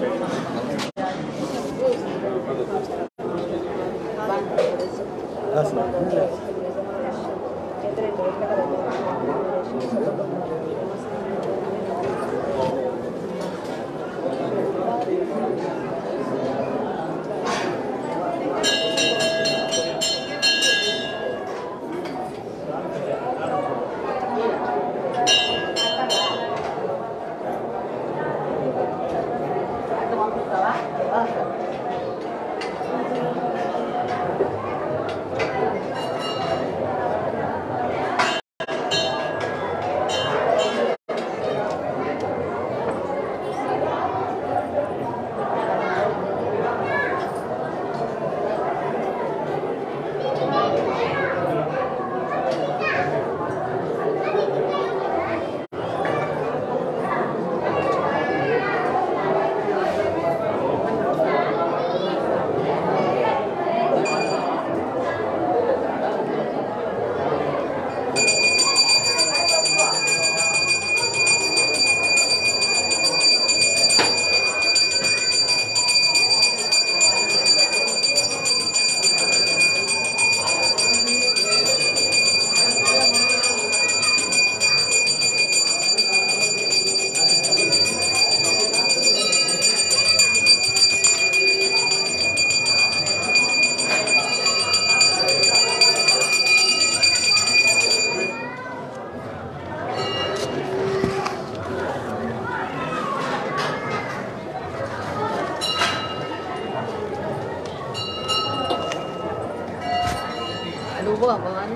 నువ్వు అమ్మవారి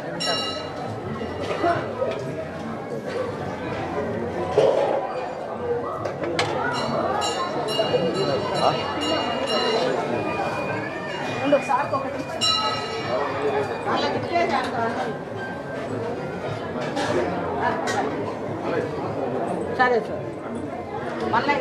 సరే సార్ మళ్ళీ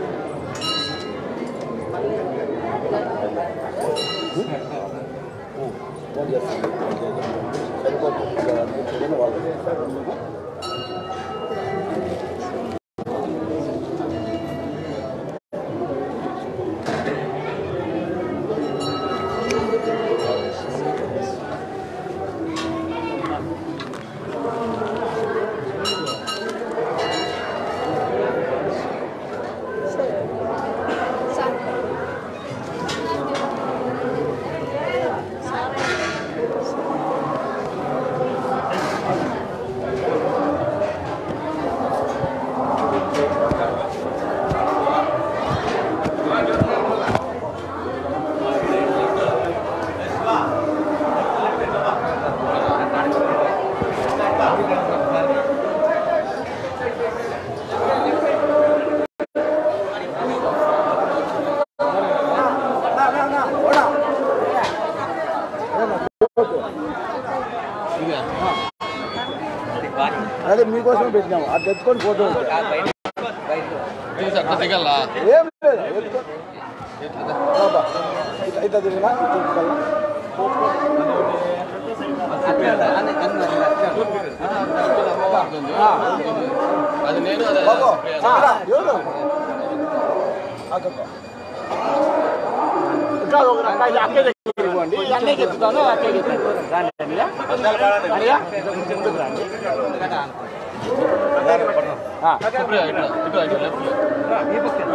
అదే మీకోసం పెట్టినాము అది తెచ్చుకొని ఫోటో తీసి అట్లా దిగల్లా ఏం లేదు ఎత్తుకో- బాబా, ఇట్లా ఇట్లా తిరిగినా ఇట్లా తిరగాలా? అది నేను అదే బాబు, ఇక్కడ, ఎవరు? అక్కడికో. ఇంకా ఒక రకాయ ఇది అక్కే దగ్గరికి ఇవ్వండి. ఇది అన్నయ్యకి ఎత్తుతాను, అక్కయ్యకి ఎత్తుతాను. రాండి, అన్నయ్య. అన్నయ్య, ముందుకు రండి. ఆ. ఇట్లా ఇట్లా ఇట్లా ఇట్లా లెఫ్ట్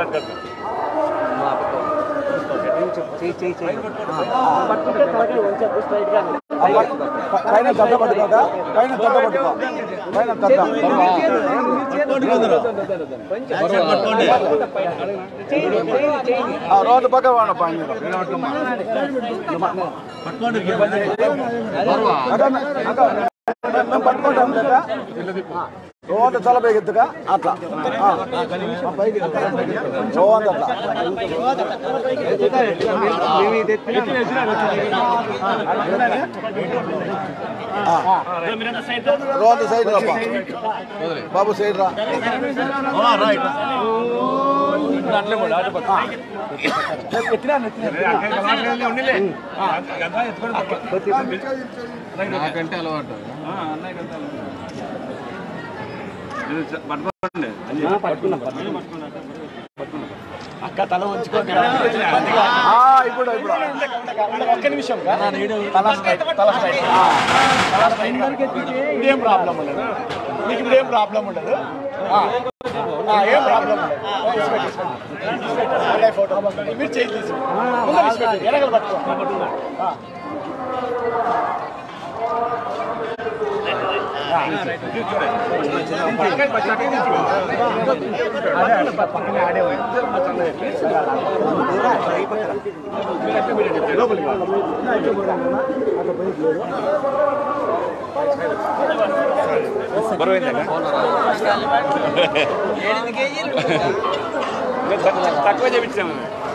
ఆ ప- పైన దద్ద పట్టుకోక పైన దద్ద పట్టుకో పైన దద్ద ఆ రోడ్డు పక్క వాడ పైన అక్కడ అక్కడ మేము పట్టుకుంటాం కదా రోడ్డు తల పైకి ఎత్తుగా అట్లా ఆ. ఆ, పైకి ఎత్తుగా. రోడ్డు అట్లా ఆ. రోడ్డు సైడ్ రా బాబు సైడ్ రా నాకంటే అలవాటు ఆ, ఇప్పుడు ఇప్పుడు ఒక్క నిమిషం కా? తల స్ట్రైట్ తల స్ట్రైట్ ఆ, తల స్ట్రైట్ గా. ఇప్పుడు ఏం ప్రాబ్లం ఉండదు మీకు ఇప్పుడు ఏం ప్రాబ్లం ఉండదు ఆ, ఆ, ఏం ప్రాబ్లం ఉండదు ఇస్పెట్టి, ఇస్పెట్టి. ఇస్పెట్టి. మళ్ళీ ఫోటో మీరు చేయి తీసి ముందర ఇస్పెట్టి, వెనకాల పట్టుకో ఆ. పక్కనే ఆడే తక్కువ చేపించాము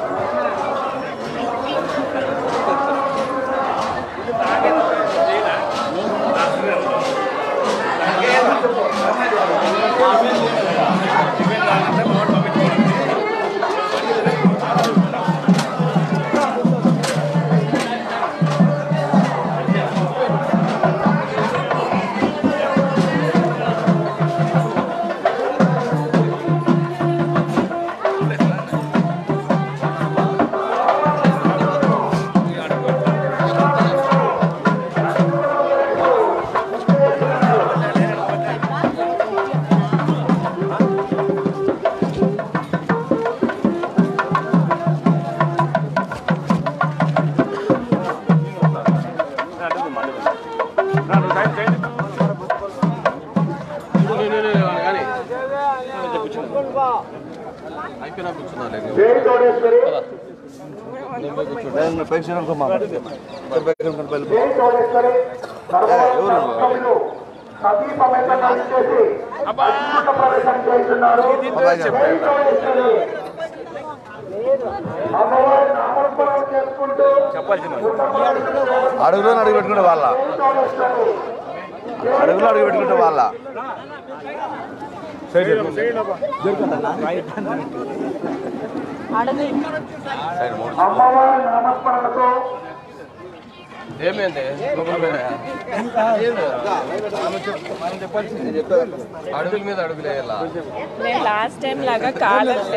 కానీ అయిపోయినా కూర్చున్నాను నేను పెన్షన్ అనుకోమా పెళ్ళి ఎవరు అబ్బాయి గారు. అడుగులో అడుగు పెట్టుకుంటే వాళ్ళ అడుగులో అడుగు పెట్టుకుంటే వాళ్ళ ఏమైంది లోపల పోయినాయా? అడుగుల మీద అడుగులు వేయాలా నేను లాస్ట్ టైం లాగా కాలట్లే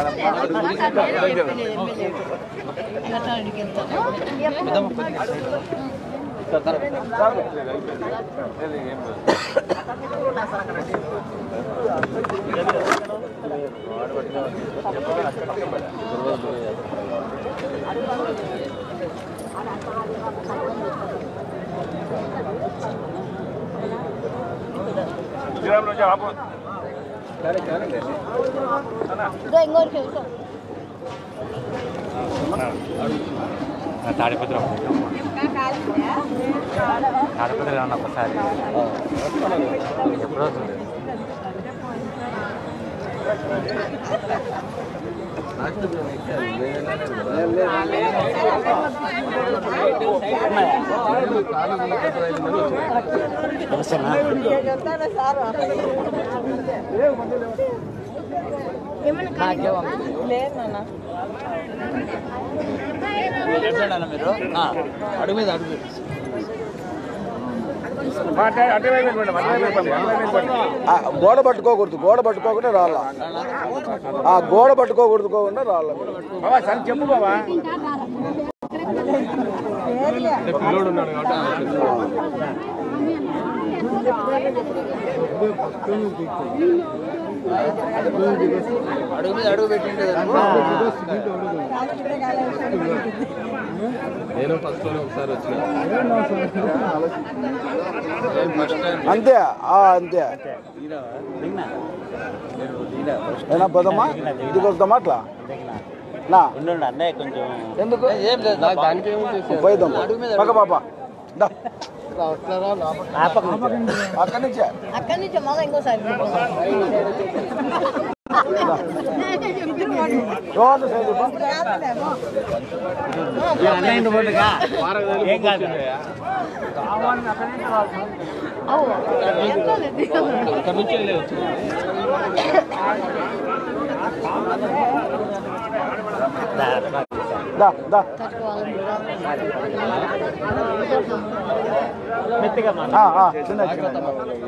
తాడిపత్రి తాడిపత్రి అన్న ఒకసారి ఎప్పుడు అవుతుంది లేదు నాన్న అడుగు మీద అడుగు ఆ, గోడ పట్టుకోకూడదు గోడ పట్టుకోకుండా రాళ్ళ ఆ గోడ పట్టుకోకూడదు కోకుండా రాళ్ళ చెప్పు బాబా పిల్లోడు ఉన్నాడు కాబట్టి అడుగు మీద అడుగు పెట్టిండే నేను ఫస్ట్ లోనే ఒకసారి వచ్చిన ఫస్ట్ టైం అంతే ఆ, అంతే ఏనా పోదామా ఇంటికి వద్దామా అట్లా నా అన్నయ్య కొంచెం ఎందుకు ఏం లేదు నాకు దానికి ఏమో చేశారు పోయిద్దాం పక్క పాప దా. అక్కడి నుంచే అక్కడి నుంచి మగ ఇంకోసారి రోడ్డు సైడ్ పో. ఏం కాదు అక్కడ నుంచి వెళ్ళి వచ్చిన దా దా ఆ, ఆ, చిన్న చిన్న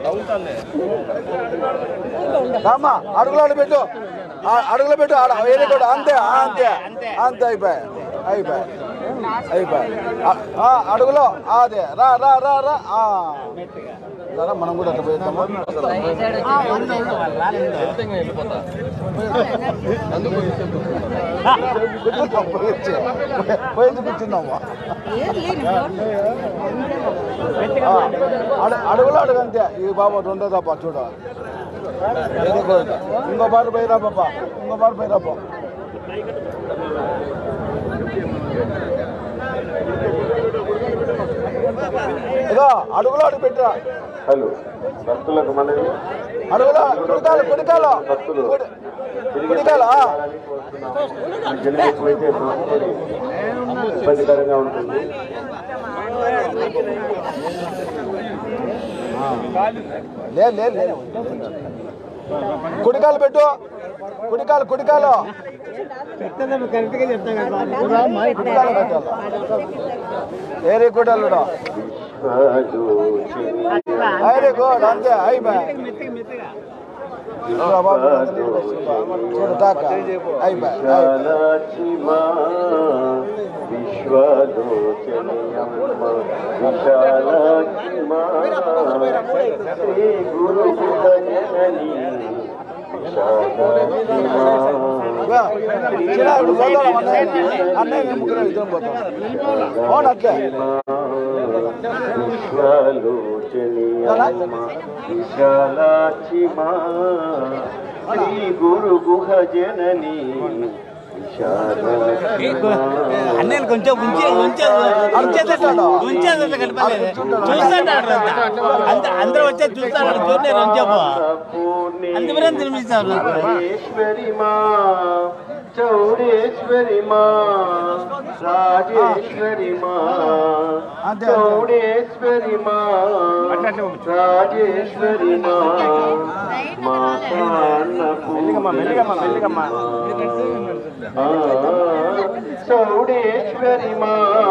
రామ్మా అడుగులో అడుగు పెట్టు ఆ, అడుగులో పెట్టు ఆడ వేరే కూడా అంతే ఆ, అంతే అంతే అయిపోయి అయిపోయి అయిపోయి ఆ, ఆ, అడుగులో ఆ, అదే రా రా రా రా ఆ. రా, మనం కూడా అట్లా పోయిద్దామా వెళ్ళిపోతా కూర్చుందాం, పోయొచ్చి. పోయింది కూర్చుందామా ఆ, అడు- అడుగులో అడుగు అంతే ఈ బాబా రెండో తప్ప చూడ ఏదో కోరిక. ఇంకో పాటు పోయిరా పాప ఇంకో పాటు పోయిరా పో ఇదో అడుగులో అడుగు పెట్టిరా హలో భక్తులకు మనవి అడుగులో కుడికాలు కుడికాలు భక్తులు కుడి- తిరిగి కుడికాలు ఆ. రావాలని కోరుతున్నాము. జనం ఎక్కువైతే భక్తులు ఇబ్బందికరంగా ఉంటుంది లే లే లే కుడికాలు పెట్టు కుడికాలు కుడికాలు కుడికాలు పెట్టాలి వెరీ గుడ్ అల్లుడు వెరీ గుడ్ అంతే అయిపోయి చూడు తాక అయిపోయి అయిపోయి ఇగో, చిన్న ఇప్పుడు పోదాం అన్నయ్య అన్నయ్య మేము ముగ్గురం ఇద్దరం పోతాం అవును అట్లే విశాలాక్షి మా శ్రీ గురు గుహ జనని అన్నయ్య కొంచెం ఉంచే ఉంచే ఉంచేది ఉంచేది కనపడలేదు చూస్తాడు అంత అందరూ వచ్చే చూస్తాడు చూడలేరు ఉంచేపో అందువల్ల తినిపిస్తారు రాజేశ్వరి మా చౌడేశ్వరి మా రాజేశ్వరి మా అంతే. చౌడేశ్వరి మా రాజేశ్వరి మా చౌడేశ్వరి మా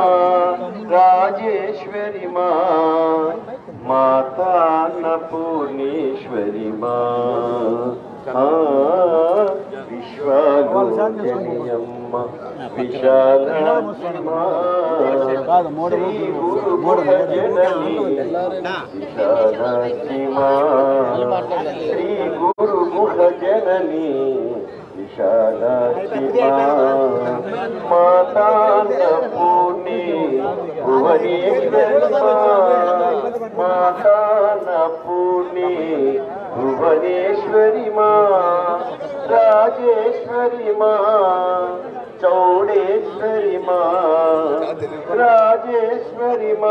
రాజేశ్వరి మా మాతాన్న పూర్ణేశ్వరి మా విశ్వలోచనీయమ్మ విశాల కాదు మూడు మూడు మూడు శ్రీ గురు ముఖ జనని విశాలాక్షి మాతాన్న పూర్ణి భువనేశ్వరి మాతాన్న పూర్ణి భువనేశ్వరి మా రాజేశ్వరి మా చౌడేశ్వరి మా రాజేశ్వరి మా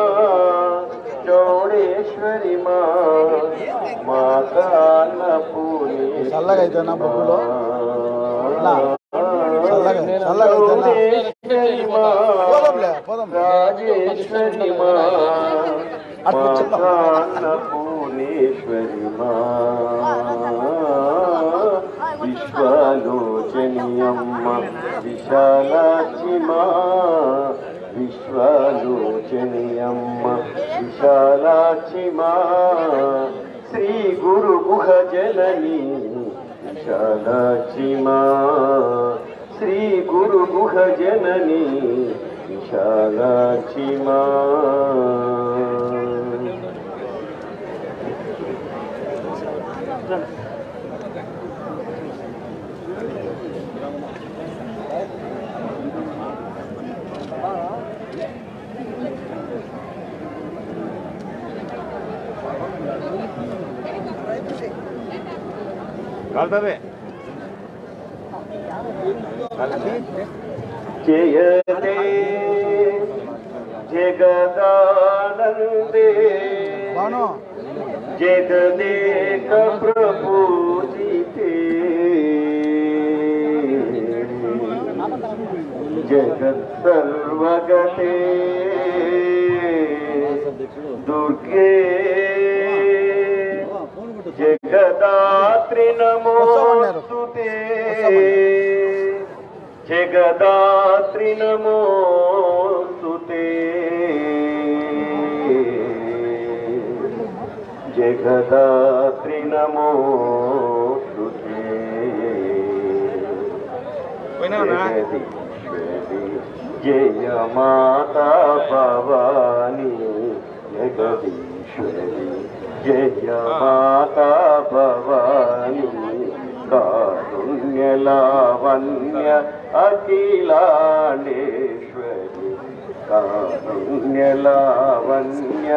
చౌడేశ్వరి మా మాతాన్న పూర్ణి చల్లగా అయితే నా బొగ్గులో నా, చల్లగా చల్లగా అయితే నా. పోదాంలే పోదాం రాజేశ్వరి మా అటు కూర్చుందాం. పూర్ణేశ్వరి మా విశ్వలోచనీయమ్మ విశాలాక్షి మా విశ్వలోచనీయమ్మ విశాలాక్షి మా శ్రీ గురు గుహ జనని విశాలాక్షి మా శ్రీ గురు గుహ జనని విశాలాక్షి మా జయతే జగదానందే బాను జగదేక ప్రపూజితే జగత్ సర్వగతే దుర్గే జగదాత్రి నమోస్తుతే జగదాత్రి నమోస్తుతే జగదాత్రి నమోస్తుతే జగదీశ్వరి జయ మాతా భవాని జగదీశ్వరి జయ మాతా భవాని కారుణ్యలావణ్య అఖిలాండేశ్వరి కారుణ్యలావణ్య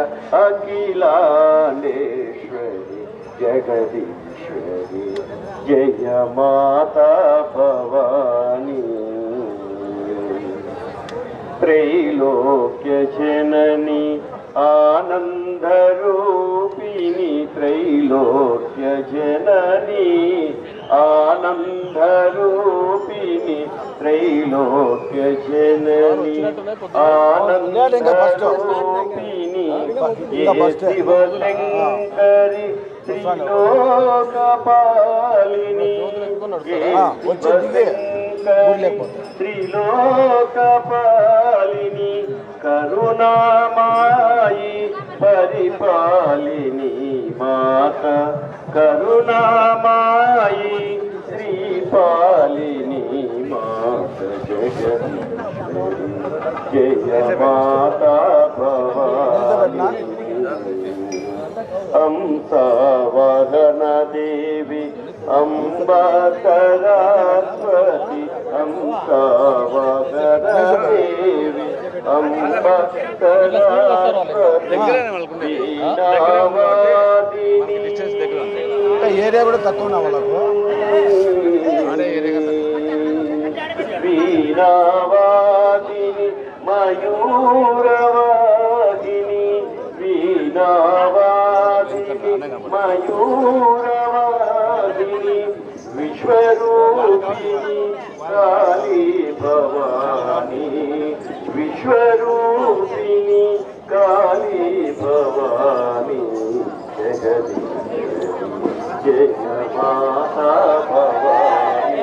అఖిలాండేశ్వరి జగదీశ్వరి జయ మాతా భవాని త్రైలోక్య జనని ఆనందరూపిణి త్రైలోక్య జనని ఆనందరూపిణి త్రైలోక్య జనని ఆనందరూపిణి ఏ శివశంకరి త్రిలోకపాలిని ఏ వచ్చి దిగి. త్రిలోకపాలిని కరుణామాయి పరిపాలిని మాత కరుణామాయి శ్రీపాలిని మాత జగదీశ్వరి జయ మాత భవాని హంసవహన దేవి అంబా సరస్వతి హంసవహన దేవి అంబా సరస్వతి వీణావాదిని ఏరియా కూడా తక్కువ ఉన్నా వాళ్ళకు వీణావాదిని మయూరవాదిని వీణావాదిని మయూరవాదిని విశ్వరూపిణి కాళీ భవాని విశ్వరూపిణి కాళీ భవాని జగదీశ్వరి జయ మాతా భవాని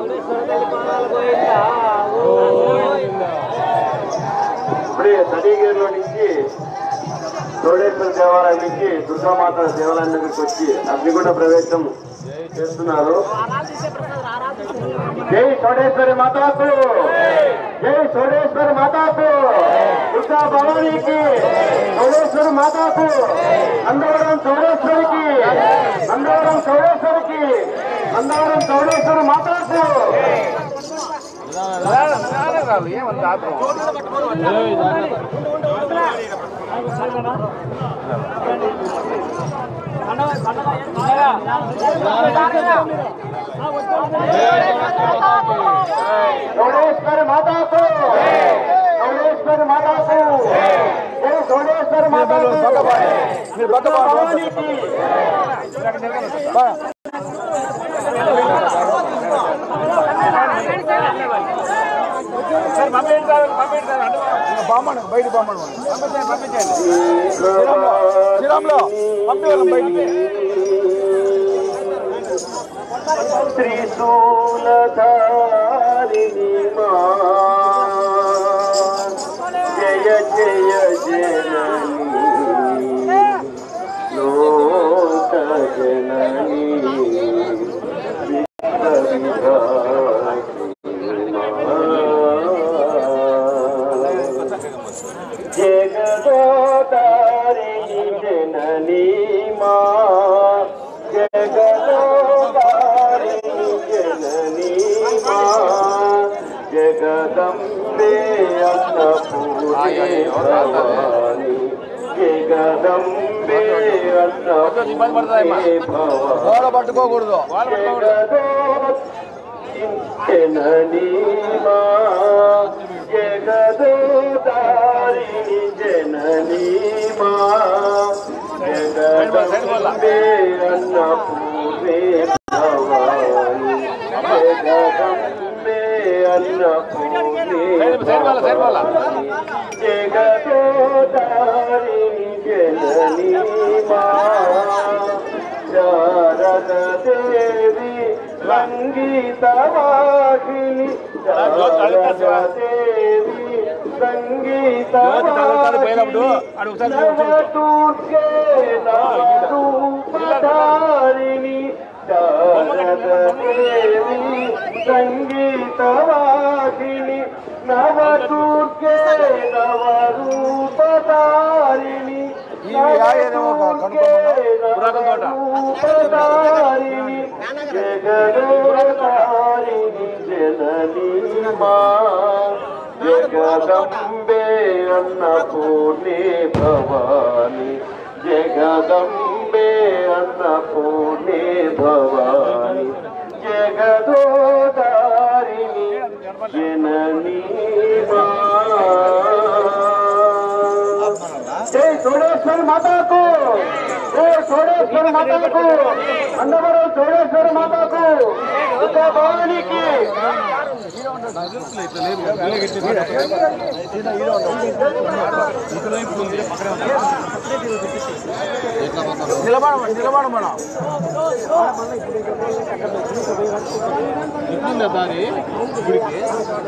ఇప్పుడే తడిగేరులో నుంచి చోడేశ్వర దేవాలయం నుంచి దుర్గామాత దేవాలయం దగ్గరికి వచ్చి అగ్నిగుండ ప్రవేశం చేస్తున్నారు జై చోడేశ్వరి మాతాకు జై చోడేశ్వరి మాతాకు దుర్గా భవానీకి చోడేశ్వరి మాతాకు అందవరం చౌడేశ్వరికి అందవరం చౌడేశ్వరికి అందవరం చౌడేశ్వరి మాతాకు చౌడేశ్వరి మాతాకు చౌడేశ్వరి మాతాకు జై చౌడేశ్వరి మాతాకు మీరు పక్క పా- భవానీకి పా. ఇంకా బామ్మను బయటికి బామ్మను శ్రీరామ్లో శ్రీరామ్లో పంపి వాళ్ళం బయటికి త్రిశూలధారిణి మా జయ జయ జనని లోక జనని జగదోదారిణి జననీ మా జగదోదారిణి జననీ మా జగదంబే అన్నపూర్ణే భవాని జగదంబే అన్నపూర్ణే భవాని గోడ పట్టుకోకూడదు జననీమా జగదోదారిణి జననీమా జగదంబే అన్నపూర్ణే భవాని జగదంబే అన్నపూర్ణే భవాని జగదోదారిణి జననీమా శారద దేవి సంగీతవాహిని శారదాదేవి సంగీతవాహిని నవదుర్గే నవరూపధారిణి శారదాదేవి సంగీతవాహిని నవదుర్గే నవరూపధారిణి ఈ ఆయనేమో కనుక్కోమన్నా. రూపధారిణి జగదోధారిణి జననీ మా జగదంబే అన్నపూర్ణే భవాని జగదంబే అన్నపూర్ణే భవాని జగదోధారిణి జననీ మా జై సోడేశ్వర మాతాకు జై సోడేశ్వర మాతాకు అందరూ సోడేశ్వర మాతాకు ఒక భవానికి నిలబడ నిలబడమన్నా ఇట్లుందా దారి గుడికి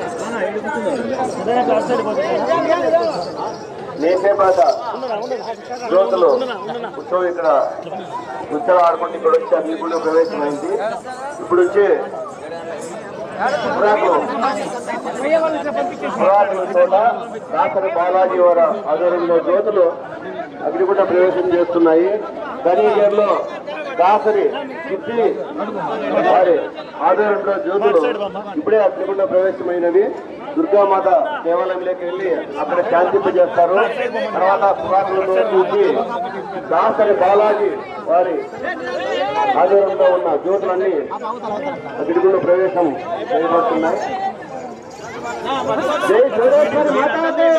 నేసే బాధ జ్యోతులు ఉత్సవం ఇక్కడ నృత్యాలు ఆడుకుంటూ ఇక్కడ వచ్చి అన్ని కూడా ప్రవేశమైంది ఇప్పుడు వచ్చి పురాకు పురాతన చోట రాసరి బాలాజీ వారి ఆధ్వర్యంలో జ్యోతులు అగ్నిగుండ ప్రవేశం చేస్తున్నాయి కనీగర్లో దాసరి సిద్ధి వారి ఆధ్వర్యంలో జ్యోతులు ఇప్పుడే అగ్నిగుండ ప్రవేశమైనవి దుర్గామాత దేవాలయంలోకి వెళ్ళి అక్కడ శాంతింపజేస్తారు తర్వాత పురాణంలో చూసి దాసరి బాలాజీ వారి ఆధ్వర్యంలో ఉన్న జ్యోతులన్నీ అగ్నిగుండ ప్రవేశం చేయబడుతున్నాయి జై సూర్యేశ్వరి మాతాకు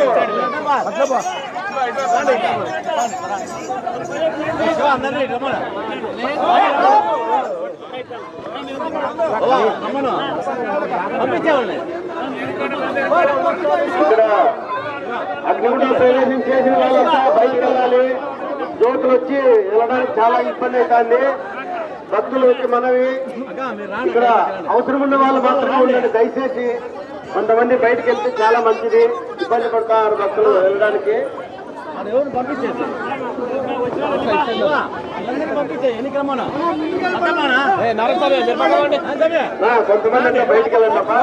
ఇక్కడ అగ్నిగుండం ప్రవేశం చేసిన వాళ్ళంతా బయటికి వెళ్ళాలి జ్యోతులు వచ్చి వెళ్ళడానికి చాలా ఇబ్బంది అవుతుంది భక్తులు వచ్చి మనవి ఇక్కడ అవసరం ఉన్న వాళ్ళు మాత్రమే ఉండండి దయచేసి కొంతమంది బయటికి వెళ్తే చాలా మంచిది ఇబ్బంది పడతారు భక్తులు వెళ్ళడానికి ఆ, కొంతమంది అంటే బయటికి వెళ్ళండి అమ్మా.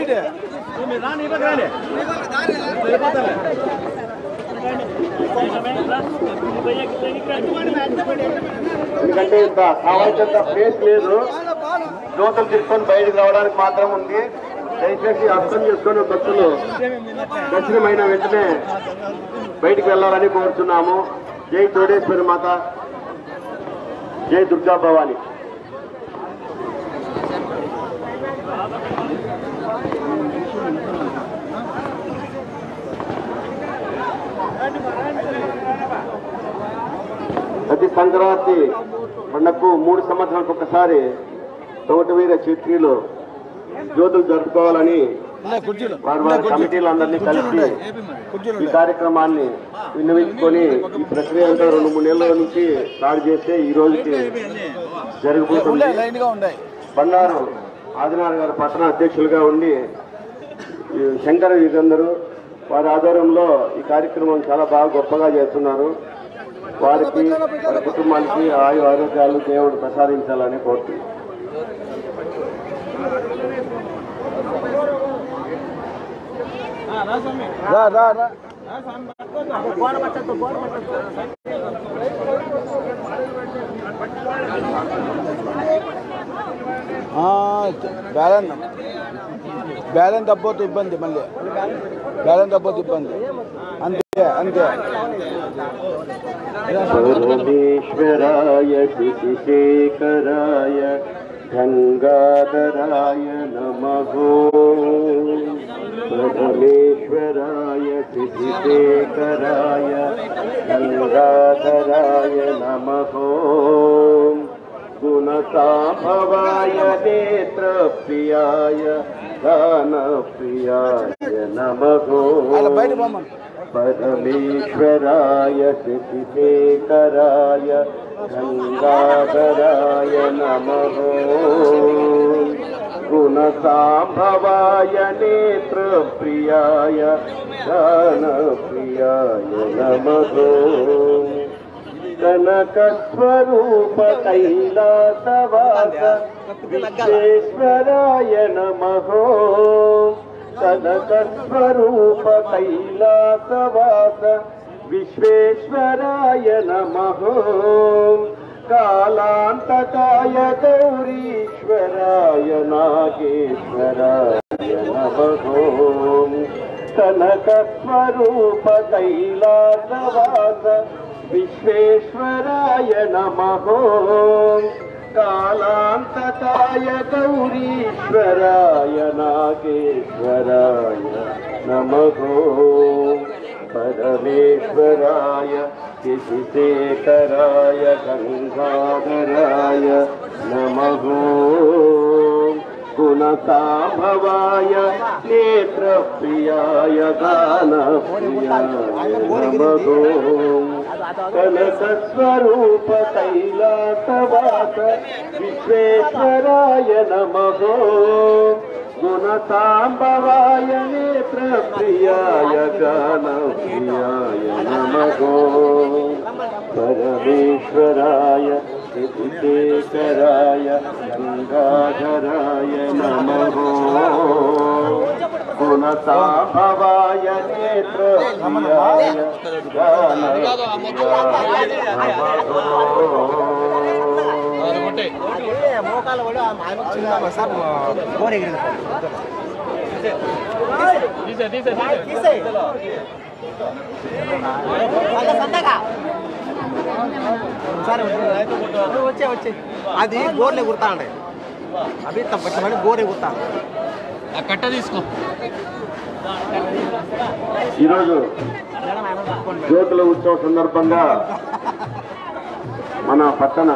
ఎందుకంటే ఇంత కావాల్సినంత ప్లేస్ లేదు జ్యోతులు తీసుకొని బయటకు రావడానికి మాత్రం ఉంది దయచేసి అర్థం చేసుకొని భక్తులు దర్శనమైన వెంటనే బయటికి వెళ్ళాలని కోరుతున్నాము జై చోడేశ్వరి మాత జై దుర్గా భవాని ప్రతి సంక్రాంతి పండగకు మూడు సంవత్సరాలకు ఒకసారి తోటవీర చిత్రీలు జ్యోతులు జరుపుకోవాలని వారి వారి కమిటీలు అందరినీ కలిసి ఈ కార్యక్రమాన్ని విన్నవించుకొని ఈ ప్రక్రియ అంతా రెండు మూడు నెలల నుంచి స్టార్ట్ చేస్తే ఈ రోజుకి జరగబోతుంది లైన్ గా ఉన్నాయి బండారు ఆదినారాయణ గారు పట్టణ అధ్యక్షులుగా ఉండి ఈ శంకర యుగందరు వారి ఆధ్వర్యంలో ఈ కార్యక్రమం చాలా బాగా గొప్పగా చేస్తున్నారు వారికి వారి కుటుంబానికి ఆయు ఆరోగ్యాలు దేవుడు ప్రసాదించాలని కోరుతున్నాను రా రా రా బ్యాలెన్స్ బ్యాలెన్స్ తప్పపోతే ఇబ్బంది మళ్ళీ బ్యాలెన్స్ తప్పపోతే ఇబ్బంది అంతే అంతే పరమేశ్వరాయ శిశిశేఖరాయ గంగాధరాయ నమో పరమేశ్వరాయ శిశిశేఖరాయ గంగాధరాయ నమో గుణసాభవాయ నేత్రప్రియాయ గానప్రియాయ నమో అలా బయట పోమను परमेश्वराय शशिशेखराय गङ्गाधराय नमः गुणसाम्भवाय नेत्रप्रियाय गानप्रियाय नमः कनकस्वरूप कैलासवास विश्वेश्वराय नमः कनकस्वरूप कैलासवास विश्वेश्वराय नमः कालान्तकाय गौरीश्वराय नागेश्वराय नमः कनकस्वरूप कैलासवास विश्वेश्वराय नमः कालान्तकाय गौरीश्वराय नागेश्वराय नमः परमेश्वराय शिशिशेखराय गङ्गाधराय नमः गुणसाम्भवाय नेत्रप्रियाय गानप्रियाय नमः कनकस्वरूप कैलासवास विश्वेश्वराय नमः गुणसाम्भवाय नेत्रप्रियाय गानप्रियाय नमः परमेश्वराय शिशिशेखराय गङ्गाधराय नमः गुणसाम्भवाय नेत्रप्रियाय गानप्रियाय नमः తీసే తీసే తీసే వచ్చే వచ్చే అది గోర్లే కుడతా ఉండే అవి తప్పని గోరే కుడతా ఆ కట్ట తీసుకో ఈరోజు జ్యోతుల ఉత్సవ సందర్భంగా మన పట్టణ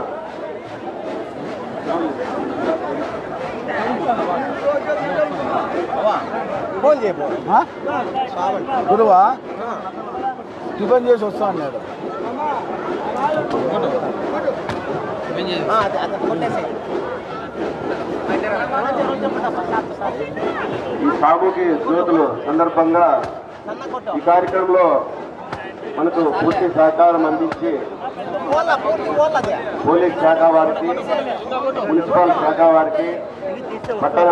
ఫోన్ చేయబో ఆ? గురువా టిఫిన్ చేసి వస్తా అన్నాడు ఈ సామూహిక జ్యోతుల సందర్భంగా ఈ కార్యక్రమంలో మనకు పూర్తి సహకారం అందించి పోలీస్ శాఖ వారికి మున్సిపల్ శాఖ వారికి పట్టణ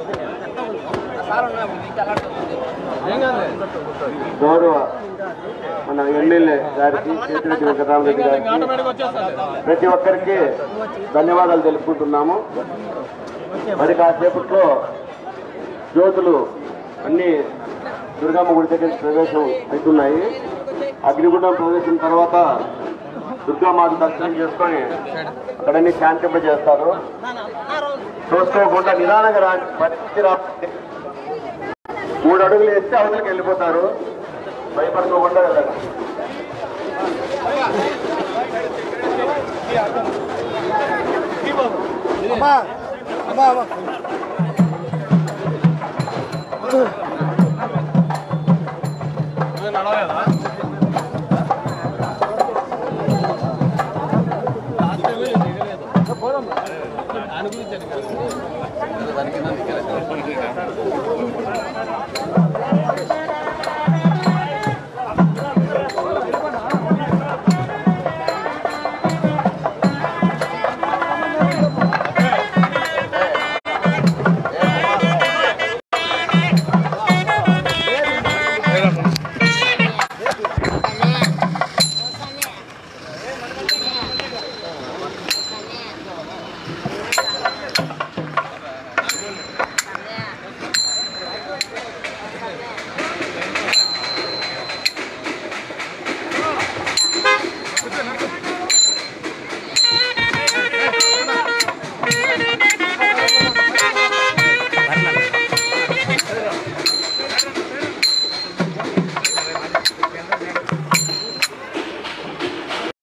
గౌరవ మన ఎమ్మెల్యే గారికి కేతిరెడ్డి వెంకటరామరెడ్డి గారికి ఆటోమేటిక్ వచ్చేస్తుంది ప్రతి ఒక్కరికి ధన్యవాదాలు తెలుపుకుంటున్నాము మరి కాసేపట్లో జ్యోతులు అన్ని దుర్గమ్మ గుడి దగ్గర ప్రవేశం అవుతున్నాయి అగ్నిగుండం ప్రవేశం తర్వాత దుర్గామాత దర్శనం చేసుకొని అక్కడన్నీ శాంతింప చేస్తారు చూసుకోకుండా నిదానంగా రా పచ్చి రా మూడు అడుగులు వేస్తే అవతలకి వెళ్ళిపోతారు భయపడుకోకుండా వెళ్ళండి అమ్మా అమ్మా అమ్మా నడవలేదా దానికి